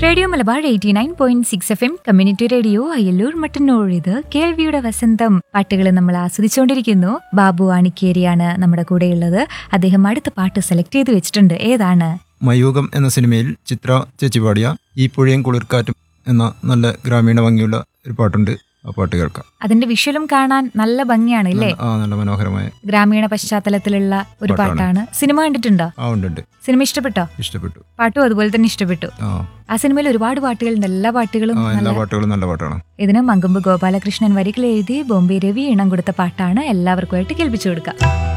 Radio Malabar eighty nine point six F M community radio Ayyallur Mattannur ഇത് കേൾവിയുടെ വസന്തം പാട്ടുകൾ നമ്മൾ ആസ്വദിച്ചുകൊണ്ടിരിക്കുന്നു ബാബു ആണിക്കേരിയാണ് നമ്മുടെ കൂടെയുള്ളത് അദ്ദേഹം അടുത്ത പാട്ട് സെലക്ട് ചെയ്ത് വെച്ചിട്ടുണ്ട് ഏതാണ് മയൂകം എന്ന സിനിമയിൽ ചിത്ര ചേച്ചി പാടിയ ഈ പുഴയും കുളിർക്കാറ്റും എന്ന നല്ല ഗ്രാമീണ ഭംഗിയുള്ള ഒരു പാട്ടുണ്ട് ആ പാട്ട് കേൾക്കാം അതിന്റെ വിഷ്വലും കാണാൻ നല്ല ഭംഗിയാണ് ഇല്ലേ നല്ല- ആ നല്ല മനോഹരമായ ഗ്രാമീണ പശ്ചാത്തലത്തിലുള്ള ഒരു പാട്ടാണ്. പാട്ടാണ് സിനിമ കണ്ടിട്ടുണ്ടോ ആ ഉണ്ട് ഉണ്ട് സിനിമ ഇഷ്ടപ്പെട്ടോ ഇഷ്ടപ്പെട്ടു പാട്ടും അതുപോലെ തന്നെ ഇഷ്ടപ്പെട്ടു ആ ആ സിനിമയിൽ ഒരുപാട് പാട്ടുകളുണ്ട് എല്ലാ പാട്ടുകളും ആ എല്ലാ നല്ല പാട്ടുകളും നല്ല പാട്ടാണ് ഇതിന് മങ്കൊമ്പ് ഗോപാലകൃഷ്ണൻ വരികൾ എഴുതി ബോംബെ രവി ഇണം കൊടുത്ത പാട്ടാണ് എല്ലാവർക്കുമായിട്ട് കേൾപ്പിച്ചു കൊടുക്കുക